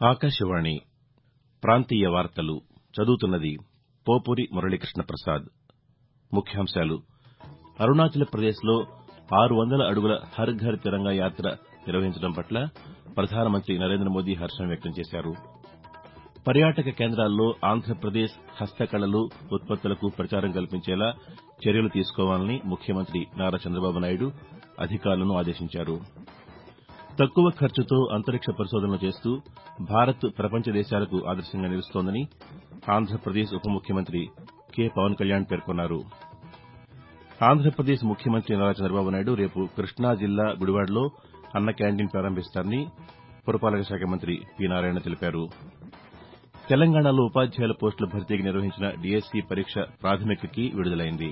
ఆకాశవాణి ప్రాంతీయ వార్తలు చదువుతున్నది పోపూరి మురళీకృష్ణ ప్రసాద్ ముఖ్యాంశాలు అరుణాచల్ ప్రదేశ్లో ఆరు వందల అడుగుల హర్ ఘర్ తిరంగా యాత్ర నిర్వహించడం పట్ల ప్రధానమంత్రి నరేంద్ర మోదీ హర్షం వ్యక్తం చేశారు పర్యాటక కేంద్రాల్లో ఆంధ్రప్రదేశ్ హస్తకళలు ఉత్పత్తులకు ప్రచారం కల్పించేలా చర్యలు తీసుకోవాలని ముఖ్యమంత్రి నారా చంద్రబాబు నాయుడు అధికారులను ఆదేశించారు తక్కువ ఖర్చుతో అంతరిక్ష పరిశోధనలు చేస్తూ భారత్ ప్రపంచ దేశాలకు ఆదర్శంగా నిలుస్తోందని ఆంధ్రప్రదేశ్ ఉప ముఖ్యమంత్రి కె పవన్ కళ్యాణ్ పేర్కొన్నారు ఆంధ్రప్రదేశ్ ముఖ్యమంత్రి నారా చంద్రబాబు నాయుడు రేపు కృష్ణా జిల్లా గుడివాడలో అన్న క్యాంటీన్ ప్రారంభిస్తారని పురపాలక శాఖ మంత్రి పి నారాయణ తెలిపారు తెలంగాణలో ఉపాధ్యాయుల పోస్టుల భర్తీకి నిర్వహించిన డీఎస్సీ పరీక్ష ప్రాథమిక కీ విడుదలైంది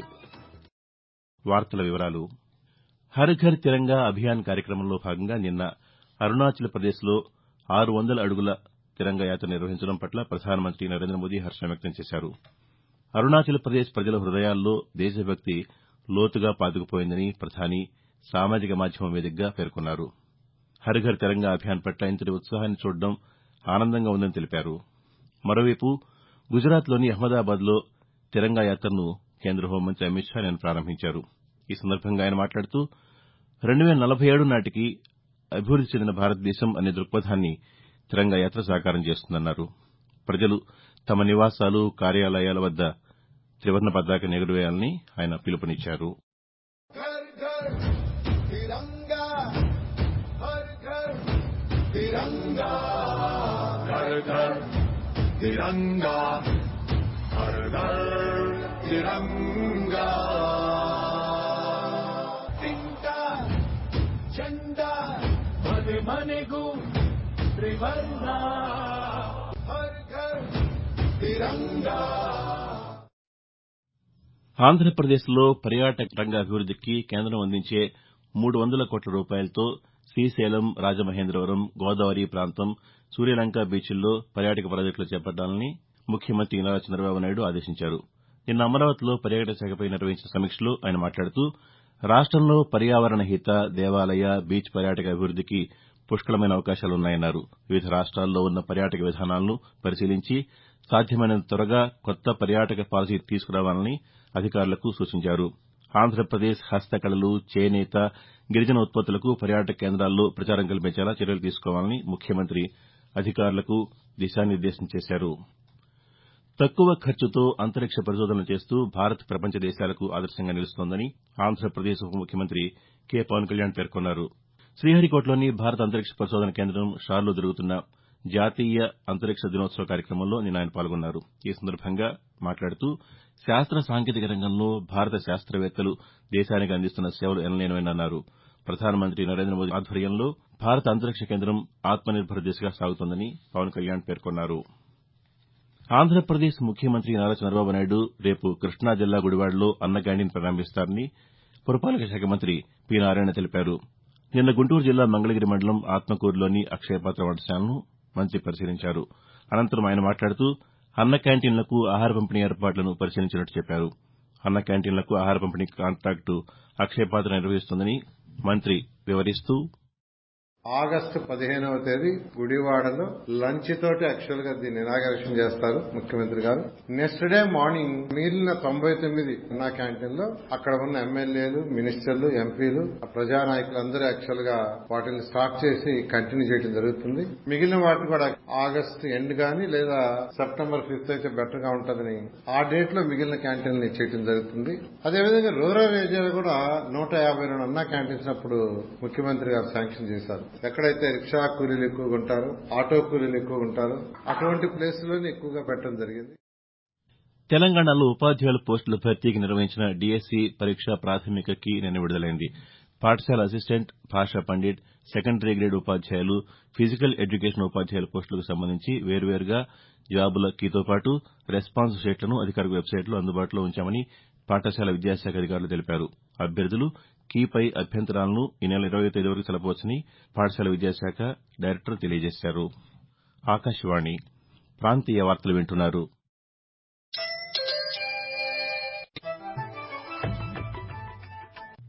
హర్ ఘర్ తిరంగా అభియాన్ కార్యక్రమంలో భాగంగా నిన్న అరుణాచల్ ప్రదేశ్లో ఆరు వందల అడుగుల తిరంగా యాత్ర నిర్వహించడం పట్ల ప్రధానమంత్రి నరేంద్ర మోదీ హర్షం వ్యక్తం చేశారు అరుణాచల్ ప్రదేశ్ ప్రజల హృదయాల్లో దేశభక్తి లోతుగా పాతుకుపోయిందని ప్రధాని సామాజిక మాధ్యమం వేదికగా పేర్కొన్నారు హర్ ఘర్ తిరంగా అభియాన్ పట్ల ఇంతటి ఉత్సాహాన్ని చూడడం ఆనందంగా ఉందని తెలిపారు మరోవైపు గుజరాత్లోని అహ్మదాబాద్లో తిరంగా యాత్రను కేంద్ర హోంమంత్రి అమిత్ షా నిన్న ప్రారంభించారు ఈ సందర్భంగా ఆయన మాట్లాడుతూ రెండు వేల నలభై ఏడు నాటికి అభివృద్ది చెందిన భారతదేశం అనే దృక్పథాన్ని తిరంగా యాత్ర సాకారం చేస్తుందన్నారు ప్రజలు తమ నివాసాలు కార్యాలయాల వద్ద త్రివర్ణ పతాకాన్ని ఎగురవేయాలని ఆయన పిలుపునిచ్చారు तिरंगा हर घर तिरंगा तिंका झंडा मन मनेगु त्रिवर्ణ हर घर तिरंगा ఆంధ్రప్రదేశ్లో పర్యాటక రంగ అభివృద్దికి కేంద్రం అందించే మూడు వందల కోట్ల రూపాయలతో శ్రీశైలం రాజమహేంద్రవరం గోదావరి ప్రాంతం సూర్యలంక బీచ్ల్లో పర్యాటక ప్రాజెక్టులు చేపట్టాలని ముఖ్యమంత్రి నారా చంద్రబాబు నాయుడు ఆదేశించారు నిన్న అమరావతిలో పర్యాటక శాఖపై నిర్వహించిన సమీక్షలో ఆయన మాట్లాడుతూ రాష్టంలో పర్యావరణ హిత దేవాలయ బీచ్ పర్యాటక అభివృద్దికి పుష్కళమైన అవకాశాలున్నాయన్నారు వివిధ రాష్ట్రాల్లో ఉన్న పర్యాటక విధానాలను పరిశీలించి సాధ్యమైనంత త్వరగా కొత్త పర్యాటక పాలసీ తీసుకురావాలని అధికారులకు సూచించారు ఆంధ్రప్రదేశ్ హస్తకళలు చేనేత గిరిజన ఉత్పత్తులకు పర్యాటక కేంద్రాల్లో ప్రచారం కల్పించేలా చర్యలు తీసుకోవాలని ముఖ్యమంత్రి అధికారులకు దిశానిర్దేశం చేశారు తక్కువ ఖర్చుతో అంతరిక్ష పరిశోధనలు చేస్తూ భారత్ ప్రపంచ దేశాలకు ఆదర్శంగా నిలుస్తోందని ఆంధ్రప్రదేశ్ ఉప ముఖ్యమంత్రి కె పవన్ కళ్యాణ్ పేర్కొన్నారు శ్రీహరికోటలోని భారత అంతరిక్ష పరిశోధన కేంద్రం షార్లో జరుగుతున్న జాతీయ అంతరిక్ష దినోత్సవ కార్యక్రమంలో నిన్న ఆయన పాల్గొన్నారు ఈ సందర్భంగా మాట్లాడుతూ శాస్త్ర సాంకేతిక రంగంలో భారత శాస్త్రవేత్తలు దేశానికి అందిస్తున్న సేవలు ఎనలేనివన్నారు ప్రధానమంత్రి నరేంద్ర మోదీ ఆధ్వర్యంలో భారత అంతరిక్ష కేంద్రం ఆత్మనిర్భర్ దిశగా సాగుతోందని పవన్ కళ్యాణ్ పేర్కొన్నారు ఆంధ్రప్రదేశ్ ముఖ్యమంత్రి నారా చంద్రబాబు నాయుడు రేపు కృష్ణా జిల్లా గుడివాడలో అన్న క్యాంటీన్ ప్రారంభిస్తారని పురపాలక శాఖ మంత్రి పి నారాయణ తెలిపారు నిన్న గుంటూరు జిల్లా మంగళగిరి మండలం ఆత్మకూరులోని అక్షయపాత్ర వంటశాలను మంత్రి పరిశీలించారు అనంతరం ఆయన మాట్లాడుతూ అన్న క్యాంటీన్లకు ఆహార పంపిణీ ఏర్పాట్లను పరిశీలించినట్టు చెప్పారు అన్న క్యాంటీన్లకు ఆహార పంపిణీ కాంట్రాక్టు అక్షయపాత్ర నిర్వహిస్తోందని మంత్రి వివరిస్తూ ఆగస్టు పదిహేనవ తేదీ గుడివాడలో లంచ్ తోటి యాక్చువల్ గా దీన్ని ఇనాగరేషన్ చేస్తారు ముఖ్యమంత్రి గారు నెక్స్ట్ డే మార్నింగ్ మిగిలిన తొంభై తొమ్మిది నా క్యాంటీన్ లో అక్కడ ఉన్న ఎమ్మెల్యేలు మినిస్టర్లు ఎంపీలు ప్రజానాయకులు అందరూ యాక్చువల్ గా వాటిని స్టార్ట్ చేసి కంటిన్యూ చేయడం జరుగుతుంది మిగిలిన వాటిని కూడా ఆగస్ట్ ఎండ్ గానీ లేదా సెప్టెంబర్ ఫిఫ్త్ అయితే బెటర్ గా ఉంటుందని ఆ డేట్ లో మిగిలిన క్యాంటీన్లు చేయడం జరుగుతుంది అదేవిధంగా రూరల్ ఏరియాలో కూడా నూట యాభై రెండు అన్నా క్యాంటీన్స్ అప్పుడు ముఖ్యమంత్రి గారు శాంక్షన్ చేశారు ఎక్కడైతే రిక్షా కూలీలు ఎక్కువగా ఉంటారో ఆటో కూలీలు ఎక్కువగా ఉంటారో అటువంటి ప్లేసులోనే ఎక్కువగా పెట్టడం జరిగింది తెలంగాణలో ఉపాధ్యాయుల పోస్టుల భర్తీకి నిర్వహించిన డీఎస్సీ పరీక్ష ప్రాథమిక కీ నిన్న విడుదలైంది పాఠశాల అసిస్టెంట్ భాషా పండిట్ సెకండరీ గ్రేడ్ ఉపాధ్యాయులు ఫిజికల్ ఎడ్యుకేషన్ ఉపాధ్యాయుల పోస్టులకు సంబంధించి వేర్వేరుగా జాబుల కీతో పాటు రెస్పాన్స్ షీట్లను అధికారిక వెబ్సైట్లో అందుబాటులో ఉంచామని పాఠశాల విద్యాశాఖ అధికారులు తెలిపారు అభ్యర్థులు కీపై అభ్యంతరాలను ఈ నెల ఇరవయో తేదీ వరకు తెలపవచ్చని పాఠశాల విద్యాశాఖ డైరెక్టర్ తెలియజేశారు ఆకాశవాణి ప్రాంతీయ వార్తలు వింటున్నారు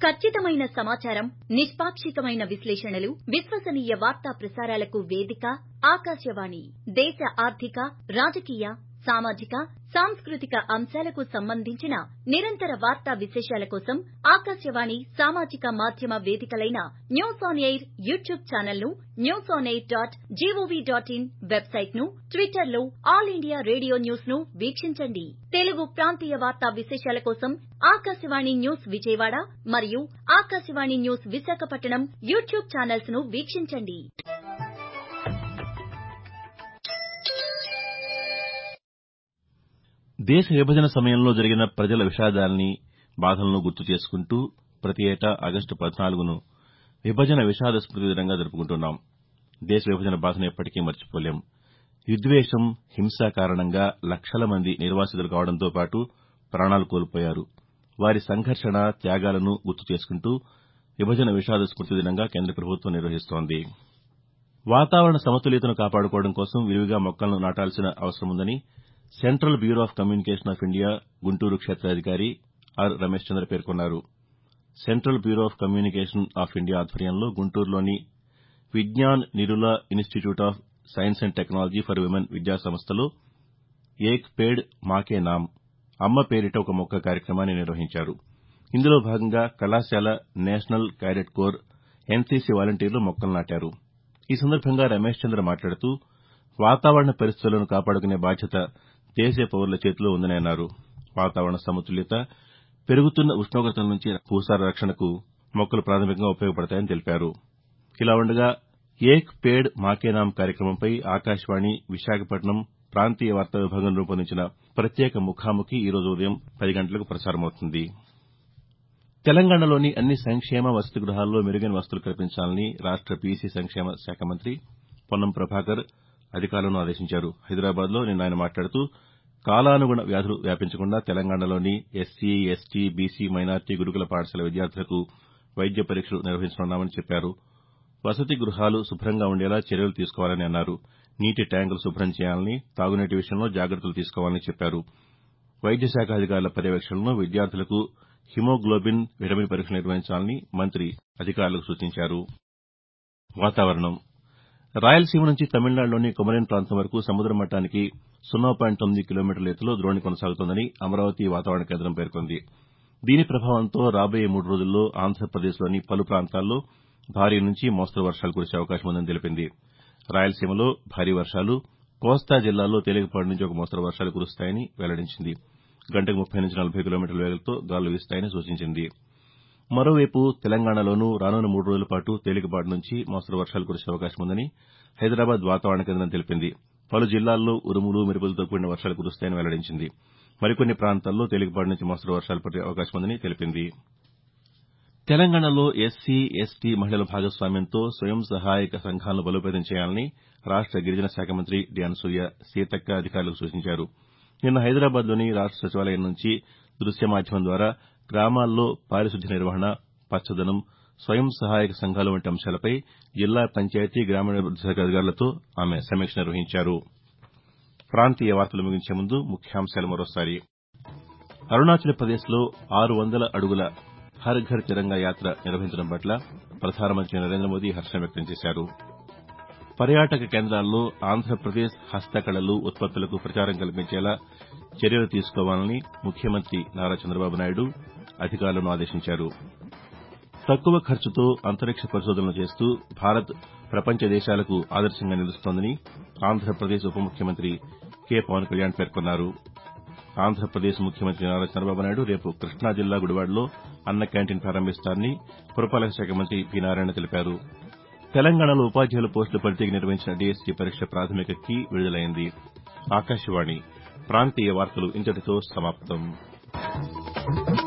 ఖచ్చితమైన సమాచారం నిష్పాక్షికమైన విశ్లేషణలు విశ్వసనీయ వార్తా ప్రసారాలకు వేదిక ఆకాశవాణి దేశ ఆర్థిక రాజకీయ సామాజిక సాంస్కృతిక అంశాలకు సంబంధించిన నిరంతర వార్తా విశేషాల కోసం ఆకాశవాణి సామాజిక మాధ్యమ వేదికలైన news on air YouTube channel ను news on air dot gov dot in website ను ట్విట్టర్ లో ఆల్ ఇండియా రేడియో న్యూస్ ను వీక్షించండి తెలుగు ప్రాంతీయ వార్తా విశేషాల కోసం ఆకాశవాణి న్యూస్ విజయవాడ మరియు Akashvani news Visakhapatnam YouTube channels ను వీక్షించండి దేశ విభజన సమయంలో జరిగిన ప్రజల విషాదాల్ని బాధలను గుర్తు చేసుకుంటూ ప్రతి ఏటా ఆగస్టు పద్నాలుగును విభజన విషాద స్మృతి దినంగా జరుపుకుంటున్నాం దేశ విభజన బాధను ఎప్పటికీ మర్చిపోలేం విద్వేషం హింస కారణంగా లక్షల మంది నిర్వాసితులు కావడంతో పాటు ప్రాణాలు కోల్పోయారు వారి సంఘర్షణ త్యాగాలను గుర్తు చేసుకుంటూ విభజన విషాద స్మృతి దినంగా కేంద్ర ప్రభుత్వం నిర్వహిస్తోంది వాతావరణ సమతుల్యతను కాపాడుకోవడం కోసం విరివిగా మొక్కలను నాటాల్సిన అవసరముందని Central Bureau of Communication of India Guntur క్షేతాధికారి ఆర్ రమేష్ చంద్ర పేర్కొన్నారు Central Bureau of Communication of India ఆధ్వర్యంలో గుంటూరులోని Vignan Nirula institute of science and technology for women విద్యా సంస్థలో ఏక్ పేడ్ మాకే నామ్ అమ్మ పేరిట ఒక మొక్క కార్యక్రమాన్ని నిర్వహించారు ఇందులో భాగంగా కళాశాల నేషనల్ క్యాడెట్ కోర్ ఎన్సీసీ వాలంటీర్లు మొక్కలు నాటారు ఈ సందర్భంగా రమేష్ చంద్ర మాట్లాడుతూ వాతావరణ పరిస్థితులను కాపాడుకునే బాధ్యత దేశ పౌరుల చేతిలో ఉందని అన్నారు వాతావరణ సమతుల్యత పెరుగుతున్న ఉష్ణోగ్రతల నుంచి భూసార రక్షణకు మొక్కలు ప్రాథమికంగా ఉపయోగపడతాయని తెలిపారు ఇలా ఉండగా ఏక్ పేడ్ మాకే నామ్ కార్యక్రమంపై ఆకాశవాణి విశాఖపట్నం ప్రాంతీయ వార్తా విభాగం రూపొందించిన ప్రత్యేక ముఖాముఖి ఈ రోజు ఉదయం పది గంటలకు ప్రసారమవుతుంది తెలంగాణలోని అన్ని సంక్షేమ వసతి గృహాల్లో మెరుగైన వసతులు కల్పించాలని రాష్ట బీసీ సంక్షేమ శాఖ మంత్రి పొన్నం ప్రభాకర్ అధికారులను ఆదేశించారు హైదరాబాద్లో నిన్న ఆయన మాట్లాడుతూ కాలానుగుణ వ్యాధులు వ్యాపించకుండా తెలంగాణలోని ఎస్సీ ఎస్టీ బీసీ మైనార్టీ గురుకుల పాఠశాల విద్యార్థులకు వైద్య పరీక్షలు నిర్వహించనున్నామని చెప్పారు వసతి గృహాలు శుభ్రంగా ఉండేలా చర్యలు తీసుకోవాలని అన్నారు నీటి ట్యాంకులు శుభ్రం చేయాలని తాగునీటి విషయంలో జాగ్రత్తలు తీసుకోవాలని చెప్పారు వైద్య శాఖ అధికారుల పర్యవేక్షణలో విద్యార్థులకు హిమోగ్లోబిన్ విటమిన్ పరీక్షలు నిర్వహించాలని మంత్రి అధికారులకు సూచించారు వాతావరణం రాయలసీమ నుంచి తమిళనాడులోని కొమరిన్ ప్రాంతం వరకు సముద్ర మట్టానికి సున్నా పాయింట్ తొమ్మిది కిలోమీటర్ల ఎత్తులో ద్రోణి కొనసాగుతోందని అమరావతి వాతావరణ కేంద్రం పేర్కొంది దీని ప్రభావంతో రాబోయే మూడు రోజుల్లో ఆంధ్రప్రదేశ్లోని పలు ప్రాంతాల్లో భారీ నుంచి మోస్తరు వర్షాలు కురిసే అవకాశం ఉందని తెలిపింది రాయలసీమలో భారీ వర్షాలు కోస్తా జిల్లాల్లో తేలికపాటి నుంచి ఒక మోస్తరు వర్షాలు కురుస్తాయని వెల్లడించింది గంటకు ముప్పై నుంచి నలభై కిలోమీటర్ల వేగంతో గాలులు వీస్తాయని సూచించింది మరోవైపు తెలంగాణలోనూ రానున్న మూడు రోజుల పాటు తేలికపాటి నుంచి మోస్తరు వర్షాలు కురిసే అవకాశం ఉందని హైదరాబాద్ వాతావరణ కేంద్రం తెలిపింది పలు జిల్లాల్లో ఉరుములు మెరుపులతో కూడిన వర్షాలు కురుస్తాయని వెల్లడించింది మరికొన్ని ప్రాంతాల్లో తేలికపాటి నుంచి మోస్తరు వర్షాలు పడే అవకాశం ఉందని తెలిపింది తెలంగాణలో ఎస్సీ ఎస్టీ మహిళల భాగస్వామ్యంతో స్వయం సహాయక సంఘాలను బలోపేతం చేయాలని రాష్ట గిరిజన శాఖ మంత్రి డి అనసూయ సీతక్క అధికారులకు సూచించారు నిన్న హైదరాబాద్లోని రాష్ట సచివాలయం నుంచి దృశ్య మాధ్యమం ద్వారా గ్రామాల్లో పారిశుద్ధ్య నిర్వహణ పచ్చదనం స్వయం సహాయక సంఘాలు వంటి అంశాలపై జిల్లా పంచాయతీ గ్రామీణాభివృద్ది శాఖ అధికారులతో ఆమె సమీక్ష నిర్వహించారు ప్రాంతీయ వార్తలు ముగించే ముందు ముఖ్యాంశాలు మరోసారి అరుణాచల్ ప్రదేశ్లో ఆరు వందల అడుగుల హర్ ఘర్ తిరంగా యాత్ర నిర్వహించడం పట్ల ప్రధానమంత్రి నరేంద్ర మోదీ హర్షం వ్యక్తం చేశారు పర్యాటక కేంద్రాల్లో ఆంధ్రప్రదేశ్ హస్తకళలు ఉత్పత్తులకు ప్రచారం కల్పించేలా చర్యలు తీసుకోవాలని ముఖ్యమంత్రి నారా చంద్రబాబు నాయుడు అధికారులను ఆదేశించారు తక్కువ ఖర్చుతో అంతరిక్ష పరిశోధనలు చేస్తూ భారత్ ప్రపంచ దేశాలకు ఆదర్శంగా నిలుస్తోందని ఆంధ్రప్రదేశ్ ఉప ముఖ్యమంత్రి కె పవన్ కళ్యాణ్ పేర్కొన్నారు ఆంధ్రప్రదేశ్ ముఖ్యమంత్రి నారా చంద్రబాబు నాయుడు రేపు కృష్ణా జిల్లా గుడివాడలో అన్న క్యాంటీన్ ప్రారంభిస్తారని పురపాలక శాఖ మంత్రి పి నారాయణ తెలిపారు తెలంగాణలో ఉపాధ్యాయుల పోస్టుల భర్తీకి నిర్వహించిన డీఎస్సీ పరీక్ష ప్రాథమిక కీ విడుదలైంది ఆకాశవాణి ప్రాంతీయ వార్తలు ఇంతటితో సమాప్తం